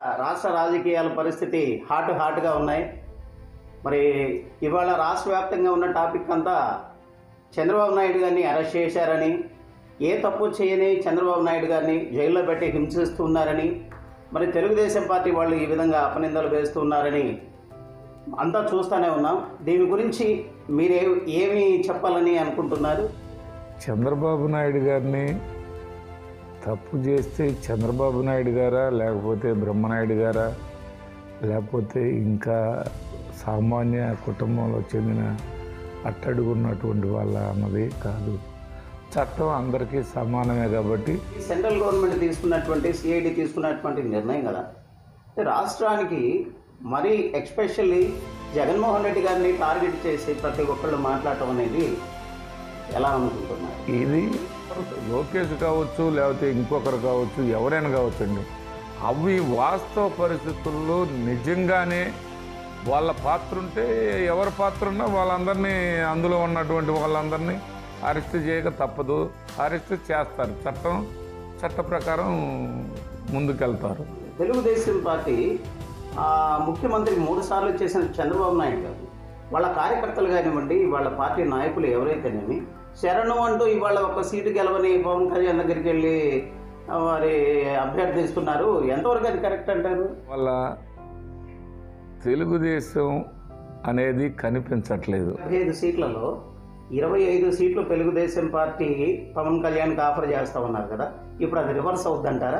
రాష్ట్ర రాజకీయాల పరిస్థితి హాట్ హాట్గా ఉన్నాయి మరి ఇవాళ రాష్ట్ర వ్యాప్తంగా ఉన్న టాపిక్ అంతా చంద్రబాబు నాయుడు గారిని అరెస్ట్ చేశారని ఏ తప్పు చేయని చంద్రబాబు నాయుడు గారిని జైల్లో పెట్టి హింసిస్తున్నారని మరి తెలుగుదేశం పార్టీ వాళ్ళు ఈ విధంగా అపనిందలు వేస్తున్నారని అంతా చూస్తూనే ఉన్నాం దీని గురించి మీరే ఏమి చెప్పాలని అనుకుంటున్నారు చంద్రబాబు నాయుడు గారిని తప్పు చేస్తే చంద్రబాబు నాయుడు గారా లేకపోతే బ్రహ్మనాయుడు గారా లేకపోతే ఇంకా సామాన్య కుటుంబంలో చెందిన అట్టడుగున్నటువంటి వాళ్ళ అన్నది కాదు చట్టం అందరికీ సమానమే కాబట్టి సెంట్రల్ గవర్నమెంట్ తీసుకున్నటువంటి సిఐడి తీసుకున్నటువంటి నిర్ణయం కదా అంటే రాష్ట్రానికి మరీ ఎక్స్పెషల్లీ జగన్మోహన్ రెడ్డి గారిని టార్గెట్ చేసి ప్రతి ఒక్కళ్ళు మాట్లాడటం అనేది ఎలా అనుకుంటున్నారు ఇది లోకేష్ కావచ్చు లేకపోతే ఇంకొకరు కావచ్చు ఎవరైనా కావచ్చండి అవి వాస్తవ పరిస్థితుల్లో నిజంగానే వాళ్ళ పాత్ర ఉంటే ఎవరి పాత్ర ఉన్నా వాళ్ళందరినీ అందులో ఉన్నటువంటి వాళ్ళందరినీ అరెస్ట్ చేయక తప్పదు అరెస్ట్ చేస్తారు చట్టం చట్ట ప్రకారం ముందుకెళ్తారు తెలుగుదేశం పార్టీ ఆ, ముఖ్యమంత్రి మూడు సార్లు చేసిన చంద్రబాబు నాయుడు గారు వాళ్ళ కార్యకర్తలు కానివ్వండి వాళ్ళ పార్టీ నాయకులు ఎవరైతేనేమి శరణం అంటూ ఇవాళ ఒక సీటు గెలవని పవన్ కళ్యాణ్ దగ్గరికి వెళ్ళి ఆ, వారి అభ్యర్థిస్తున్నారు ఎంతవరకు అది కరెక్ట్ అంటారు వాళ్ళ తెలుగుదేశం అనేది కనిపించట్లేదు పదిహేను సీట్లలో ఇరవై ఐదు సీట్లు తెలుగుదేశం పార్టీ పవన్ కళ్యాణ్కి ఆఫర్ చేస్తా ఉన్నారు కదా ఇప్పుడు అది రివర్స్ అవుద్దంటారా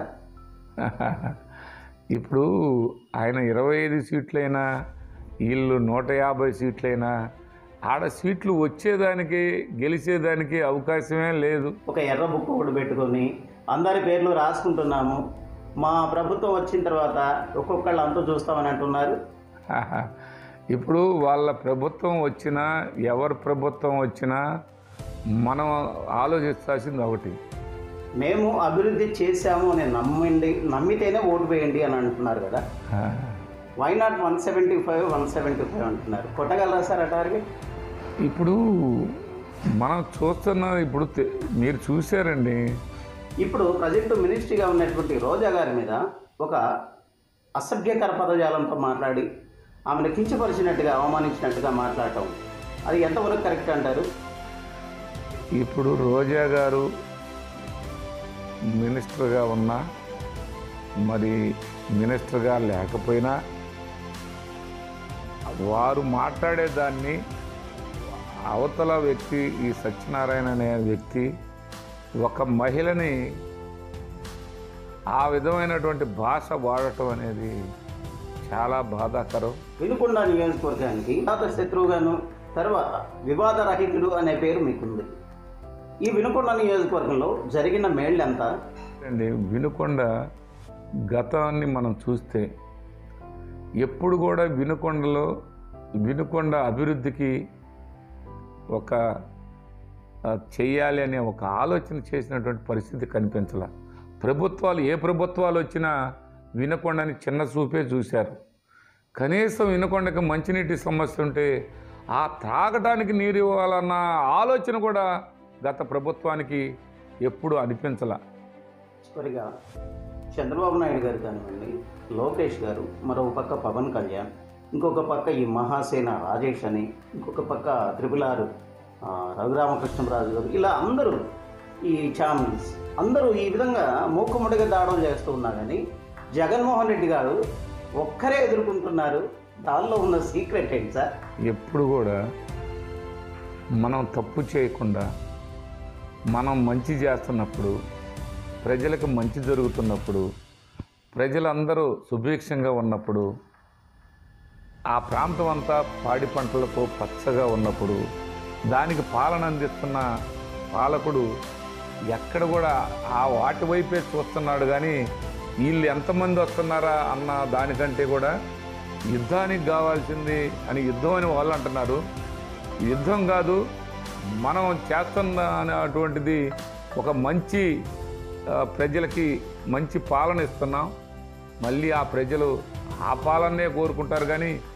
ఇప్పుడు ఆయన ఇరవై ఐదు సీట్లైనా వీళ్ళు నూట యాభై సీట్లైనా ఆడ సీట్లు వచ్చేదానికి గెలిచేదానికి అవకాశమే లేదు ఒక ఎర్ర బుక్ ఒకటి పెట్టుకొని అందరి పేర్లు రాసుకుంటున్నాము మా ప్రభుత్వం వచ్చిన తర్వాత ఒక్కొక్కళ్ళు అంతు చూస్తామని అంటున్నారు ఇప్పుడు వాళ్ళ ప్రభుత్వం వచ్చినా ఎవరి ప్రభుత్వం వచ్చినా మనం ఆలోచించాల్సింది ఒకటి మేము అభివృద్ధి చేశాము అని నమ్మండి నమ్మితేనే ఓటు వేయండి అని అంటున్నారు కదా why not one seventy five one seventy five అంటున్నారు కొట్టగలరా సార్ ఆ టార్గెట్ ఇప్పుడు మనం చూస్తున్న ఇప్పుడు తె- మీరు చూశారండి ఇప్పుడు ప్రజెంట్ మినిస్ట్రీగా ఉన్నటువంటి రోజా గారి మీద ఒక అసభ్యకర పదజాలంతో మాట్లాడి ఆమెను కించపరిచినట్టుగా అవమానించినట్టుగా మాట్లాడటం అది ఎంతవరకు కరెక్ట్ అంటారు ఇప్పుడు రోజా గారు మినిస్టర్గా ఉన్నా మరి మినిస్టర్గా లేకపోయినా వారు మాట్లాడేదాన్ని అవతల వ్యక్తి ఈ సత్యనారాయణ అనే వ్యక్తి ఒక మహిళని ఆ విధమైనటువంటి భాష వాడటం అనేది చాలా బాధాకరం వినుకొండ నియోజకవర్గానికి పాత శత్రువుగాను తర్వాత వివాద రహితుడు అనే పేరు మీకుంది ఈ వినుకొండ నియోజకవర్గంలో జరిగిన మేళ్ళంతా అండి వినుకొండ గతాన్ని మనం చూస్తే ఎప్పుడు కూడా వినుకొండలో వినుకొండ అభివృద్ధికి ఒక ఆ, చెయ్యాలి అనే ఒక ఆలోచన చేసినటువంటి పరిస్థితి కనిపించాల ప్రభుత్వాలు ఏ ప్రభుత్వాలు వచ్చినా వినకొండని చిన్న చూపే చూశారు కనీసం వినకొండకి మంచినీటి సమస్య ఉంటే ఆ త్రాగటానికి నీరు ఇవ్వాలన్న ఆలోచన కూడా గత ప్రభుత్వానికి ఎప్పుడు అనిపించాల చివరిగా చంద్రబాబు నాయుడు గారు కానివ్వండి లోకేష్ గారు మరో పక్క పవన్ కళ్యాణ్ ఇంకొక పక్క ఈ మహాసేన రాజేష్ అని ఇంకొక పక్క త్రిపుల్ ఆర్ ఆ, రఘురామకృష్ణరాజు గారు ఇలా అందరూ ఈ ఛానల్స్ అందరూ ఈ విధంగా మూకుమ్మడిగా దాడులు చేస్తూ ఉన్నారు కానీ జగన్మోహన్ రెడ్డి గారు ఒక్కరే ఎదుర్కొంటున్నారు దానిలో ఉన్న సీక్రెట్ ఏంటి సార్ ఎప్పుడు కూడా మనం తప్పు చేయకుండా మనం మంచి చేస్తున్నప్పుడు ప్రజలకు మంచి జరుగుతున్నప్పుడు ప్రజలందరూ సుభిక్షంగా ఉన్నప్పుడు ఆ ప్రాంతం అంతా పాడి పంటలతో పచ్చగా ఉన్నప్పుడు దానికి పాలన అందిస్తున్న పాలకుడు ఎక్కడ కూడా ఆ వాటి వైపే చూస్తున్నాడు కానీ వీళ్ళు ఎంతమంది వస్తున్నారా అన్న దానికంటే కూడా యుద్ధానికి కావాల్సింది అని యుద్ధం అని వాళ్ళు అంటున్నారు యుద్ధం కాదు మనం చేస్తున్న అనేటువంటిది ఒక మంచి ఆ, ప్రజలకి మంచి పాలన ఇస్తున్నాం మళ్ళీ ఆ ప్రజలు ఆ పాలనే కోరుకుంటారు కానీ